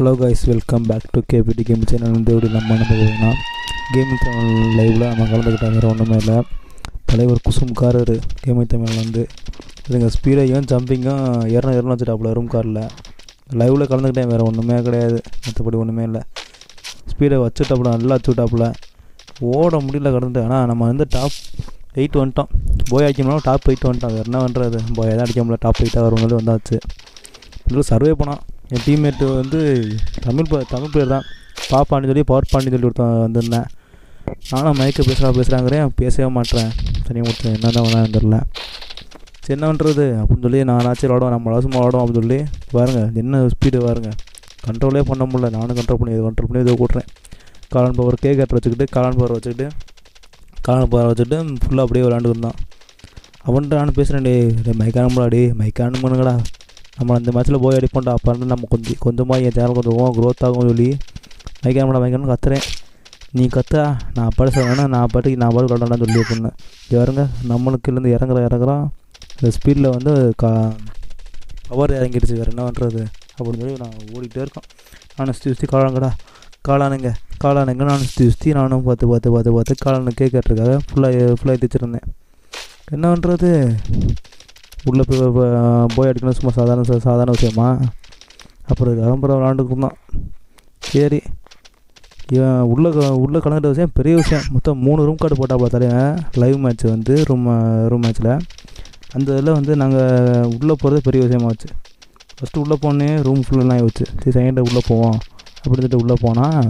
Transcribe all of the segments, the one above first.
Hello guys welcome back to KBT game channel இந்த video நம்ம என்ன பார்க்கணும்னா கேமிங் தமிழ் லைவில் நம்ம கலந்துக்கிட்டாங்க வேறு ஒன்றுமே இல்லை தலைவர் குசும் காரர் கேமிங் தமிழ் வந்து இதுங்க ஸ்பீடையும் ஜம்பிங்கும் இரநூறு இரநூறு வச்சுட்டாப்புல ரூம் காரில் லைவில் கலந்துக்கிட்டேன் வேறு ஒன்றுமே கிடையாது மற்றபடி ஒன்றுமே இல்லை ஸ்பீடை வச்சுட்டாப்புல நல்லா வச்சுட்டாப்புல ஓட முடியல கடந்துட்டு ஆனால் நம்ம வந்து டாப் எயிட் வந்துட்டோம் போய் அடிக்கணும்னா டாப் எயிட் வந்துட்டோம் வேறு என்ன பண்ணுறது போய் தான் அடிக்க முடியல டாப் எயிட்டாக வரும் சொல்லி வந்தாச்சு இதில் சர்வே பண்ணான் என் டீம்மேட்டு வந்து தமிழ் ப தமிழ் பேர் தான் பாப்பான்னு சொல்லி பவர் பாண்டி சொல்லி ஒருத்தன் வந்திருந்தேன் நானும் மயக்க பேசுகிறா பேசுகிறாங்கிறேன் பேசவே மாட்டேறேன் தனியாக முடிச்சேன் என்ன தான் வேணாம் தெரில சரி என்ன பண்ணுறது அப்படின்னு சொல்லி நான் ஆச்சு விளாடுவோம் நம்ம சும்மா விளாடுவோம் அப்படின்னு சொல்லி பாருங்க என்ன ஸ்பீடு பாருங்க கண்ட்ரோலே பண்ண முடியல நானும் கண்ட்ரோல் பண்ணி இதை கண்ட்ரோல் பண்ணி இதை கூட்டுறேன் காலன் பவர் கே கட்டர் வச்சுக்கிட்டு காலன் பவர் வச்சுக்கிட்டு காலன் பவர் வச்சுக்கிட்டு ஃபுல்லாக அப்படியே விளாண்டுருந்தான் அவன்கிட்ட நானும் பேசுகிறேன் டே டே மைக்கானுங்களா டே மைக்கானுங்கடா நம்ம அந்த மேட்ச்சில் போய் அடிப்போம்டா அப்போ வந்து நம்ம கொஞ்சம் கொஞ்சமாக என் சேனல் கொஞ்சம் க்ரோத் ஆகும் சொல்லி மைக்கானடா மைக்கானு கத்துறேன் நீ கத்தா நான் படிச்ச வேணா நான் பாட்டுக்கு நான் பாட்டு கட்டணும்னு சொல்லி பண்ணேன் இறங்க நம்மளுக்கு இருந்து இறங்குற இறங்குறோம் இந்த ஸ்பீடில் வந்து கா பவர் இறங்கிடுச்சு வேறு என்ன பண்ணுறது அப்படின்னு சொல்லி நான் ஓடிட்டே இருக்கோம் நான் சுற்றி சுற்றி காளாங்கடா காளானுங்க காளானுங்க நான் சுற்றி சுற்றி நானும் பார்த்து பார்த்து பார்த்து பார்த்து காளானு கேட்கறதுக்காக ஃபுல்லாக ஃபுல்லாக ஏற்றிச்சிருந்தேன் என்ன பண்ணுறது உள்ளே போய் ப- போய் அடிக்கணும் சும்மா சாதாரண சா- சாதாரண விஷயமா அப்புறம் விளம்பரம் விளாண்டுக்கு இருந்தான் சரி இவன் உள்ள க- உள்ள கலந்துட்ட விஷயம் பெரிய விஷயம் மொத்தம் மூணு ரூம் கார்டு போட்டா பார்த்தாலேன் லைவ் மேட்ச் வந்து ரூம் ரூம் மேட்ச்சில் அந்த இதில் வந்து நாங்கள் உள்ளே போகிறது பெரிய விஷயமாச்சு ஃபஸ்ட்டு உள்ளே போனே ரூம் ஃபுல்லெல்லாம் ஆகிடுச்சு சரி செகண்ட் உள்ளே போவோம் அப்படின்னு சொல்லிட்டு உள்ளே போனால்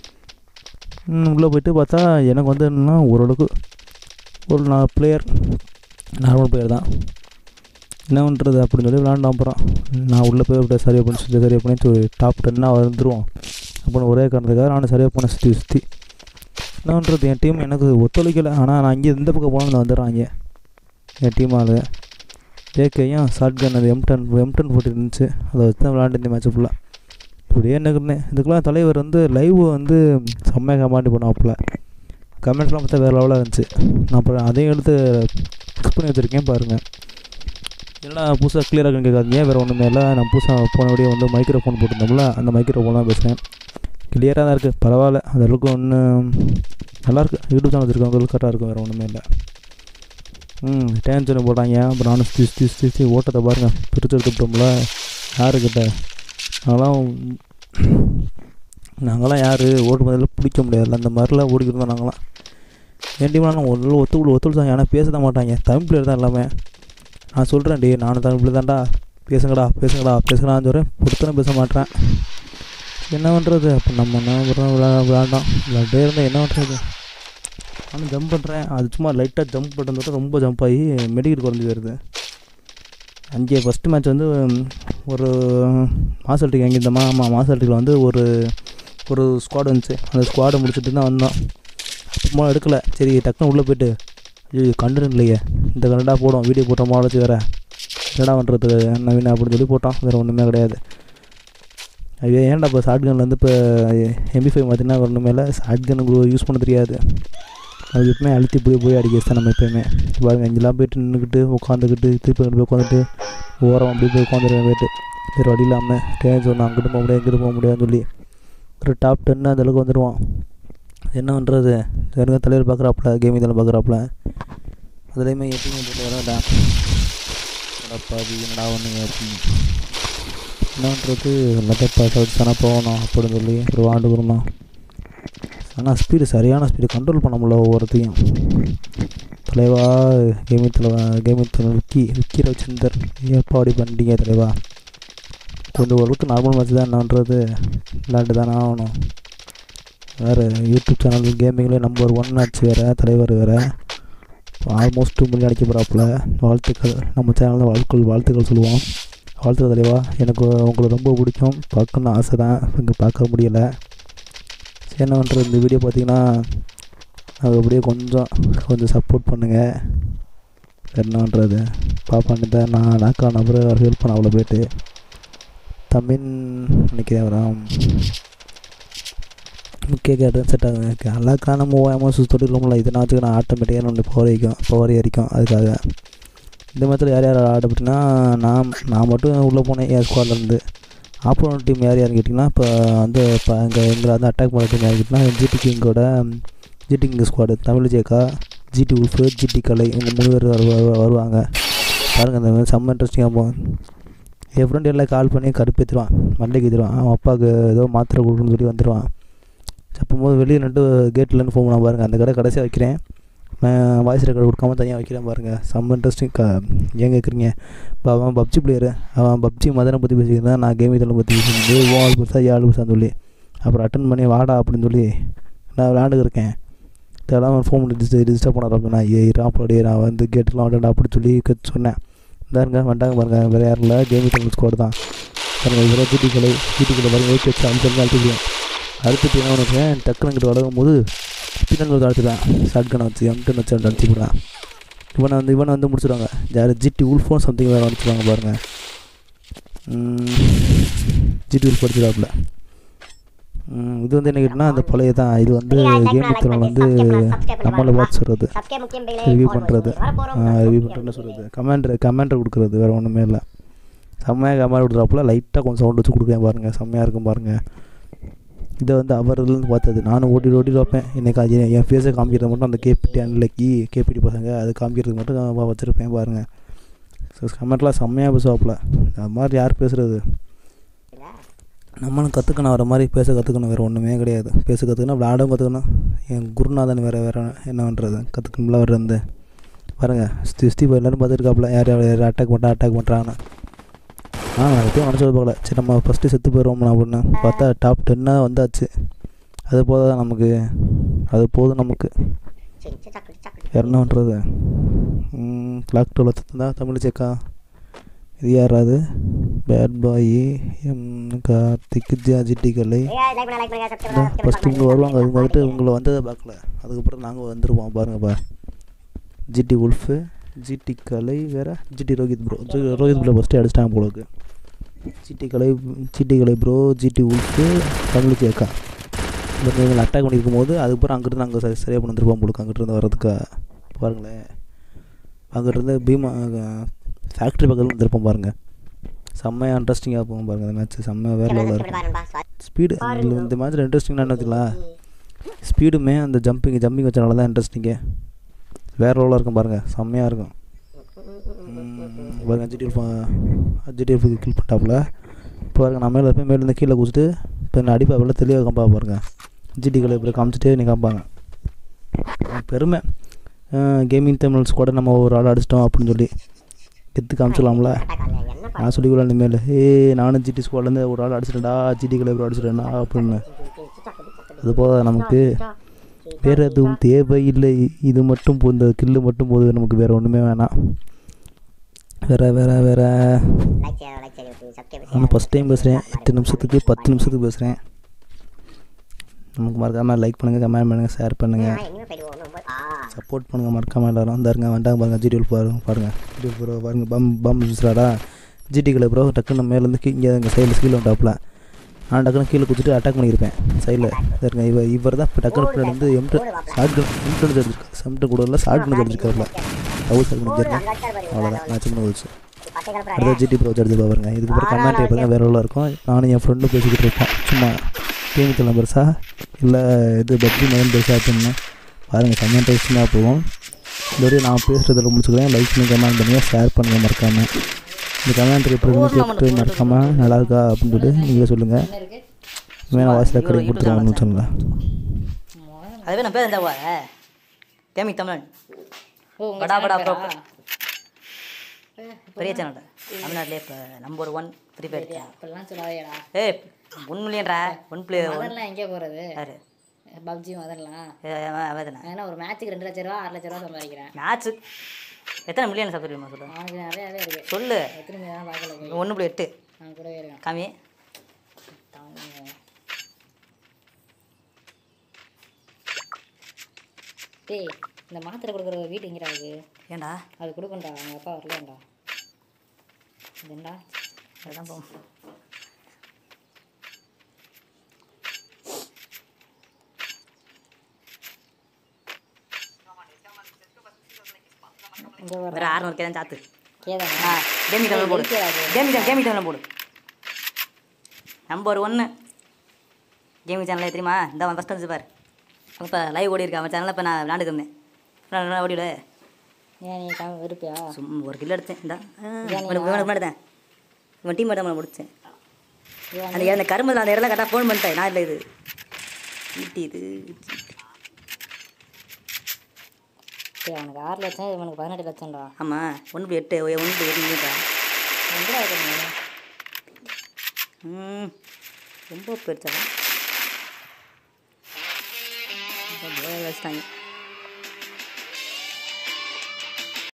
உள்ளே போயிட்டு பார்த்தா எனக்கு வந்து என்னன்னா ஓரளவுக்கு ஒரு நான் பிளேயர் நார்மல் பிளேயர் தான் என்ன பண்ணுறது அப்படின்னு சொல்லி விளாண்டோம் அப்புறம் நான் உள்ளே போய் அப்படியே சரியாக பண்ணி சுற்றி சரியாக பண்ணி டாப் டென்னாக வந்துடுவோம் அப்படின்னு ஒரே காரணத்துக்காக நானும் சரியாக பண்ண சுற்றி சுற்றி என்ன பண்ணுறது என் டீம் எனக்கு ஒத்துழைக்கலை ஆனால் நான் இங்கே இந்த பக்கம் போனால் வந்துடுறாங்க என் டீம் ஆளு ஏகேயும் ஷார்ட் கன் அது எம் டென் எம் டென் போட்டு இருந்துச்சு அதை வச்சு தான் விளாண்டு இந்த மேட்ச் ஃபுல்லாக இப்படியே நிற்கிறேன் இதுக்கெல்லாம் தலைவர் வந்து லைவ் வந்து செம்மையாக கமாண்டி பண்ணுவாப்புல கமெண்ட்ஸ்லாம் பார்த்தா வேறு லெவலாக இருந்துச்சு நான் அப்புறம் அதையும் எடுத்து ஃபிக்ஸ் பண்ணி வச்சுருக்கேன் பாருங்கள் எல்லாம் புதுசாக கிளியராக கேட்காதீங்க வேறு ஒன்றுமே இல்லை நான் புதுசாக போனபடியே வந்து மைக்ரோஃபோன் போட்டிருந்தோம்ல அந்த மைக்ரோஃபோன் தான் பேசுகிறேன் கிளியராக தான் இருக்குது பரவாயில்ல அந்த அளவுக்கு ஒன்றும் நல்லாயிருக்கு யூடியூப் சேனல் வச்சுருக்கவங்களுக்கு கரெக்டாக இருக்கும் வேறு ஒன்றுமே இல்லை ம் டேன்ஷன் போட்டாங்க அப்புறம் நானும் சுற்றி சுற்றி சுற்றி சுற்றி ஓட்டத்தை பாருங்கள் பிரித்து எடுத்துட்டோம்ல யாருக்கிட்ட நாங்களாம் நாங்களாம் யார் ஓட்டு பதில் பிடிக்க முடியாதுல்ல அந்த மாதிரிலாம் ஓடிக்கிட்டு இருந்தோம் நாங்களாம் என் டீம்லாம் ஒரு ஒத்துக்குள்ள ஒத்துழைச்சாங்க ஏன்னா பேச தான் மாட்டாங்க தமிழ் பிளேயர் தான் எல்லாமே நான் சொல்கிறேன் டே நானும் தமிழ் பிள்ளை தான்டா பேசுங்கடா பேசுங்கடா பேசுங்கடான்னு சொல்கிறேன் பொறுத்தனும் பேச மாட்டேன் என்ன பண்ணுறது அப்போ நம்ம என்ன பண்ணுறோம் விளா விளாண்டோம் விளாண்டே இருந்தால் என்ன பண்ணுறது நானும் ஜம்ப் பண்ணுறேன் அது சும்மா லைட்டாக ஜம்ப் பண்ணுறதோட ரொம்ப ஜம்ப் ஆகி மெடிக்கல் குறைஞ்சி வருது அங்கே ஃபஸ்ட்டு மேட்ச் வந்து ம், ஒரு மாசல்ட்டிக்கு வாங்கியிருந்தோமா ஆமாம் மாசல்ட்டியில் வந்து ஒரு ஒரு ஸ்குவாட் வந்துச்சு அந்த ஸ்குவாடை முடிச்சுட்டு தான் வந்தோம் சும்மா எடுக்கலை சரி டக்குன்னு உள்ளே போயிட்டு ஐயோ கண்டென்ட் இல்லையே இந்த கண்டா போடும் வீடியோ போட்டோம் மாடச்சு வேறு என்னடா பண்ணுறது நவீன அப்படின்னு சொல்லி போட்டோம் வேறு ஒன்றுமே கிடையாது ஐயோ ஏன்டா இப்போ ஷார்ட் கன்லேருந்து இப்போ எம்பி ஃபைவ் பார்த்தீங்கன்னா ஒன்றுமே இல்லை ஷார்ட் கன் யூஸ் பண்ண தெரியாது அது எப்பவுமே அழுத்தி போய் போய் அடிக்க தான் நம்ம எப்பயுமே பாருங்க இங்கெல்லாம் போயிட்டு நின்றுக்கிட்டு உட்காந்துக்கிட்டு திருப்பி அங்கிட்டு போய் உட்காந்துட்டு ஓரம் அப்படி போய் உட்காந்துருவேன் போயிட்டு வேறு வழி இல்லாமல் டேன் சொன்னோம் அங்கிட்டு போக முடியாது இங்கிட்டு போக முடியாதுன்னு சொல்லி ஒரு டாப் டென்னு அந்த அளவுக்கு வந்துடுவான் என்ன பண்ணுறது எனக்கு தலைவர் பார்க்குறாப்புல கேமிங் இதெல்லாம் பார்க்குறாப்புல அதுலேயுமே எப்பயுமே போட்டு வரடா என்னடா என்னடா ஒன்றுங்க அப்படின்னு என்ன பண்ணுறது எல்லாத்தையும் பாஸ் அவுட் தானே போகணும் அப்படின்னு சொல்லி ஒரு வாண்டு கொடுந்தோம் ஆனால் ஸ்பீடு சரியான ஸ்பீடு கண்ட்ரோல் பண்ண முடியல ஒவ்வொருத்தையும் தலைவா கேமி தலைவா கேமி தலைவா விக்கி விக்கி ரவிச்சந்தர் ஏப்பா அப்படி பண்ணிட்டீங்க தலைவா கொஞ்சம் ஓரளவுக்கு நார்மல் மேட்ச் தான் என்னன்றது விளாண்டு தானே ஆகணும் வேறு யூடியூப் சேனல் கேமிங்கில் நம்பர் ஒன் ஆச்சு வேறு தலைவர் வேறு ஆல்மோஸ்ட் முன்னாடி அடிக்க போகிறாப்புல வாழ்த்துக்கள் நம்ம சேனலில் வாழ்த்துக்கள் வாழ்த்துக்கள் சொல்லுவோம் வாழ்த்துக்கள் தலைவா எனக்கு உங்களை ரொம்ப பிடிக்கும் பார்க்கணுன்னு ஆசை தான் இங்கே பார்க்க முடியலை சரி என்ன பண்ணுறது இந்த வீடியோ பார்த்தீங்கன்னா அது அப்படியே கொஞ்சம் கொஞ்சம் சப்போர்ட் பண்ணுங்கள் என்ன பண்ணுறது பாப்பான்னு தான் நான் நாக்கா நபரை ஹெல்ப் பண்ண அவ்வளோ போயிட்டு தமிழ் நினைக்கிறேன் வரான் முக்கிய கேட்டு செட் ஆகும் எனக்கு அல்லாக்கான மூவாயிரமாக சுற்றி இருக்கோம்ல இதை நான் வச்சுக்க நான் ஆட்டோமேட்டிக்காக நம்ம பவர் வரைக்கும் பவர் ஏறிக்கும் அதுக்காக இந்த மாதிரி யார் யார் ஆட அப்படின்னா நான் நான் மட்டும் உள்ளே போனேன் என் ஸ்குவாட்லேருந்து ஆப்போனன்ட் டீம் யார் யாருன்னு கேட்டிங்கன்னா இப்போ வந்து இப்போ அங்கே எங்களை வந்து அட்டாக் பண்ணுற டீம் யார் கேட்டிங்கன்னா ஜிடி கிங்கோட ஜிடி கிங் ஸ்குவாடு தமிழ் ஜேக்கா ஜிடி உல்ஃபு ஜிடி கலை இவங்க மூணு பேர் வரு- வரு- வருவாங்க பாருங்கள் இந்த மாதிரி செம்ம இன்ட்ரெஸ்டிங்காக போகும் என் ஃப்ரெண்டு எல்லாம் கால் பண்ணி கடுப்பேற்றிடுவான் மண்டைக்கு ஏற்றிடுவான் அவன் அப்பாவுக்கு ஏதோ மாத்திரை கொடுக்கணும்னு சொல்லி வந்துடுவான் சப்பும்போது வெளியே நின்று கேட்லேருந்து ஃபோன் பண்ண பாருங்கள் அந்த கடை கடைசியாக வைக்கிறேன் வாய்ஸ் ரெக்கார்டு கொடுக்காம தனியாக வைக்கிறேன் பாருங்கள் செம்ம இன்ட்ரெஸ்டிங் க ஏன் கேட்குறீங்க இப்போ அவன் பப்ஜி பிளேயரு அவன் பப்ஜி மதனை பற்றி பேசிக்கிறேன் நான் கேம் இதெல்லாம் பற்றி பேசிக்கிறது ஓ ஆள் பெருசா ஏ ஆள் பெருசான்னு சொல்லி அப்புறம் அட்டன் பண்ணி வாடா அப்படின்னு சொல்லி நான் விளையாண்டுக்கு இருக்கேன் இதெல்லாம் ஃபோன் பண்ணி டிஸ்டர்ப் டிஸ்டர்ப் பண்ண அப்படின்னா ஏ ராப்படி நான் வந்து கேட்டுலாம் வந்துடா அப்படின்னு சொல்லி கத் சொன்னேன் இந்தாருங்க வந்துட்டாங்க பாருங்க வேறு யாரும் இல்லை கேமி தமிழ் ஸ்குவாடு தான் பாருங்க இதில் ஜிடி கலை ஜிடி கலை பாருங்க ஏற்றி வச்சு அமுச்சு அழுத்திடுவேன் அடுத்துட்டு என்ன பண்ணுறேன் டக்குனு கிட்ட வளரும் போது பின்னாடி ஒரு அழுத்துவேன் ஷார்ட் கனை வச்சு எம்டன் வச்சு அடிச்சு போடுவேன் இவனை வந்து இவனை வந்து முடிச்சிடுவாங்க யார் ஜிடி உல்ஃபோன் சம்திங் வேறு அடிச்சிடுவாங்க பாருங்கள் ஜிடி உல்ஃப் அடிச்சிடாப்புல ம், இது வந்து என்ன கேட்டிங்கன்னா அந்த பழைய தான் இது வந்து கேம் வித்தவன் வந்து நம்மளை பார்த்து சொல்கிறது ரிவ்யூ பண்ணுறது ரிவ்யூ பண்ணுறதுன்னு சொல்கிறது கமெண்ட் கமெண்ட் கொடுக்குறது வேறு ஒன்றுமே இல்லை செம்மையாக கமெண்ட் கொடுக்குறாப்புல லைட்டாக கொஞ்சம் சவுண்ட் வச்சு கொடுக்குறேன் பாருங்கள் செம்மையாக இருக்கும் பாருங்கள் இதை வந்து அவர்லேருந்து பார்த்தது நானும் ஓட்டி ஓட்டி வைப்பேன் எனக்கு அது என் ஃபேஸை காமிக்கிறது மட்டும் அந்த கேபிடி அன்லக்கி கேபிடி பசங்க அது காமிக்கிறதுக்கு மட்டும் நான் வச்சுருப்பேன் பாருங்கள் ஸோ கமெண்ட்லாம் செம்மையாக பேசுவாப்புல அது மாதிரி யார் பேசுகிறது நம்மளும் கற்றுக்கணும் வர மாதிரி பேச கற்றுக்கணும் வேறு ஒன்றுமே கிடையாது பேச கற்றுக்கணும் விளையாடவும் கற்றுக்கணும் என் குருநாதன் வேறு வேறு என்ன பண்ணுறது கற்றுக்கணும்ல அவர் வந்து பாருங்கள் ஸ்டி ஸ்டி எல்லோரும் பார்த்துருக்காப்புல யார் யார் யார் அட்டாக் பண்ணுறா அட்டாக் பண்ணுறான்னு ஆ நான் எப்பயும் நினச்சது பார்க்கல சரி நம்ம ஃபஸ்ட்டு செத்து போயிடுவோம் அப்படின்னு பார்த்தா டாப் டென்னாக வந்தாச்சு அது போதும் நமக்கு அது போதும் நமக்கு வேறு என்ன பண்ணுறது கிளாக் டோவில் தான் தமிழ் சேக்கா இது யாராவது bad boy M Karthik GT Kalai first இங்கே வருவாங்க அவங்க வந்துட்டு உங்களை வந்ததை பார்க்கல அதுக்கப்புறம் நாங்கள் வந்துடுவோம் பாருங்கப்பா ஜிடி உல்ஃபு ஜிடி கலை வேறு GT Rohith bro Rohith bro first அடிச்சிட்டாங்க போலக்கு GT Kalai GT Kalai bro GT wolf Tamil சேக்கா இவங்க எங்களை அட்டாக் பண்ணியிருக்கும் போது அதுக்கப்புறம் அங்கிட்டு நாங்கள் சரி சரியாக பண்ணி வந்துருப்போம் போலுக்கு அங்கிட்டு இருந்து வர்றதுக்கு பாருங்களேன் அங்கிட்டு இருந்து பீமா ஃபேக்ட்ரி பக்கத்தில் வந்திருப்போம் பாருங்கள் செம்மையாக இன்ட்ரெஸ்டிங்காக போகும் பாருங்கள் அந்த மேட்ச் செம்மையாக வேறு லெவலில் இருக்கும் ஸ்பீடு இந்த மேட்ச்சில் இன்ட்ரெஸ்டிங்னா என்ன வச்சுக்கலாம் ஸ்பீடுமே அந்த ஜம்பிங் ஜம்பிங் வச்சனால தான் இன்ட்ரெஸ்டிங்கு வேறு லெவலில் இருக்கும் பாருங்கள் செம்மையாக இருக்கும் ம், பாருங்க ஜிடிஎஃப் ஜிடிஎஃப் கில் பண்ணிட்டாப்புல இப்போ பாருங்க நான் மேலே இருப்பேன் மேலேருந்து கீழே குதிச்சுட்டு இப்போ நான் அடிப்பா எவ்வளோ தெளிவாக காம்பா பாருங்க ஜிடிகளை இப்படி காமிச்சிட்டே நீ காமிப்பாங்க பெருமை கேமிங் தமிழ்ஸ் கூட நம்ம ஒரு ஆள் அடிச்சிட்டோம் அப்படின்னு சொல்லி கெத்து காமிச்சிடலாம்ல நான் சொல்லிக்கலாம் இனிமேல் ஏ நானும் ஜிடி ஸ்குவாட்லேருந்து ஒரு ஆள் அடிச்சிட்டேன்டா ஜிடி கிளப் அடிச்சிட்டேன்டா அப்படின்னு அது போத நமக்கு வேறு எதுவும் தேவையில்லை இது மட்டும் போ இந்த கில்லு மட்டும் போது நமக்கு வேறு ஒன்றுமே வேணாம் வேற வேற வேற நான் ஃபஸ்ட் டைம் பேசுகிறேன் எட்டு நிமிஷத்துக்கு பத்து நிமிஷத்துக்கு பேசுகிறேன் நமக்கு மறக்காமல் லைக் பண்ணுங்கள் கமெண்ட் பண்ணுங்கள் ஷேர் பண்ணுங்கள் சப்போர்ட் பண்ணுங்கள் மறக்காமல் எல்லாரும் இந்தாருங்க வேண்டாம் பாருங்கள் ஜிடிஎல் பாருங்க பாருங்கள் ஜிடிஎல் ப்ரோ பாருங்கள் பம் பம் வீசுறாடா ஜிடிகளை ப்ரோ டக்குன்னு மேலேருந்து கீ இங்கே எங்கள் சைடில் கீழே வந்தாப்புல நான் டக்குன்னு கீழே குதிச்சுட்டு அட்டாக் பண்ணியிருப்பேன் சைடில் இருங்க இவர் இவர் தான் இப்போ டக்குனு பின்னாடி வந்து எம்ட்டு ஷார்ட் கன் எம்ட்டு அடிச்சிருக்காரு செம்ட்டு கூட இல்லை ஷார்ட் கன் அடிச்சிருக்காருல டபுள் ஷார்ட் அடிச்சிருக்கேன் அவ்வளோதான் மேட்ச் பண்ண போச்சு அடுத்த ஜிடி ப்ரோ அடிச்சு பாருங்க இதுக்கப்புறம் கமெண்ட் பாருங்க வேற உள்ள இருக்கும் நானும் என் ஃப்ரெண்டும் பேசிக்கிட்டு இருப்போம் சும்மா கேம் கிளம்ப பெருசா இல்லை இது பப்ஜி மகன் பெருசா அப்படின்னு பாருங்கள் செம்ம இன்ட்ரெஸ்டிங்காக போகும் இந்த வரையும் நான் பேசுகிறதில் முடிச்சுக்கிறேன் லைக் பண்ணி கமெண்ட் பண்ணுங்கள் ஷேர் பண்ணுங்கள் மறக்காமல் இந்த கமெண்ட் எப்படி கேட்டு மறக்காமல் நல்லா இருக்கா அப்படின்னு சொல்லிட்டு நீங்களே சொல்லுங்கள் வேணா வாய்ஸ் ரெக்கார்டிங் கொடுத்துருவாங்கன்னு சொல்லுங்கள் அதுவே நான் பேர் இருந்தா கேமிக் தமிழன் படா படா ப்ரோ பெரிய சேனல் தமிழ்நாட்டிலே இப்போ நம்பர் ஒன் ஃப்ரீ ஃபயர் அப்படிலாம் சொல்லாதேடா ஏய் ஒன் மில்லியன்ரா ஒன் பிளே ஒன் அதெல்லாம் எங்கே போகிறது யாரு பப்ஜி அதெல்லாம் அவன் தானே ஏன்னா ஒரு மேட்ச்சுக்கு ரெண்டு லட்ச ரூபா ஆறு லட்ச ரூபா சம்பாதிக்கிறேன் மேட்ச்சு எத்தனை மில்லியன் சப்ஸ்கிரைபர் சொல்லு அவனுக்கு நிறையாவே இருக்கு சொல்லு எத்தனை மணி தான் பார்க்கல போய் ஒன்று புள்ளி எட்டு நான் கூடவே இருக்கேன் காமி தாங்க. டேய் இந்த மாத்திரை கொடுக்குற வீட்டு எங்கடா இருக்கு ஏன்டா அது கொடுக்கண்டா அவங்க அப்பா வரலண்டா இதுண்டா அதுதான் போ இங்கே வர வேறு ஆறுநூறு கேதான் சாத்து கேதானா ஆ கேமிக் தமிழ் போடு எதுக்கு அது? கேமிக் கேமிக் தமிழ் போடு நம்பர் ஒன்று கேமிங் சேனலில் தெரியுமா இந்த அவன் ஃபஸ்ட் வந்து பார் இப்போ லைவ் ஓடி இருக்கா அவன் சேனலில் இப்போ நான் விளாண்டுக்கு இருந்தேன் நான் நல்லா ஓடிவிட ஏன் நீ காம விருப்பியா சும்மா ஒரு கிலோ எடுத்தேன் இந்தா ஏன் இவனுக்கு இவனுக்கு எடுத்தேன் இவன் டீம் மட்டும் முடிச்சேன் ஏன் அந்த அந்த கரும்பு அந்த இடத்துல கரெக்டாக ஃபோன் பண்ணிட்டேன் நான் இல்லை இது ஈட்டி இது சரி அவனுக்கு ஆறு லட்சம் இவனுக்கு பதினெட்டு லட்சம்டா ஆமாம் ஒன்று புள்ளி எட்டு ஒன்று புள்ளி எட்டு எங்கடா இருக்கிறீங்க ம் ரொம்ப பெருசாக வச்சுட்டாங்க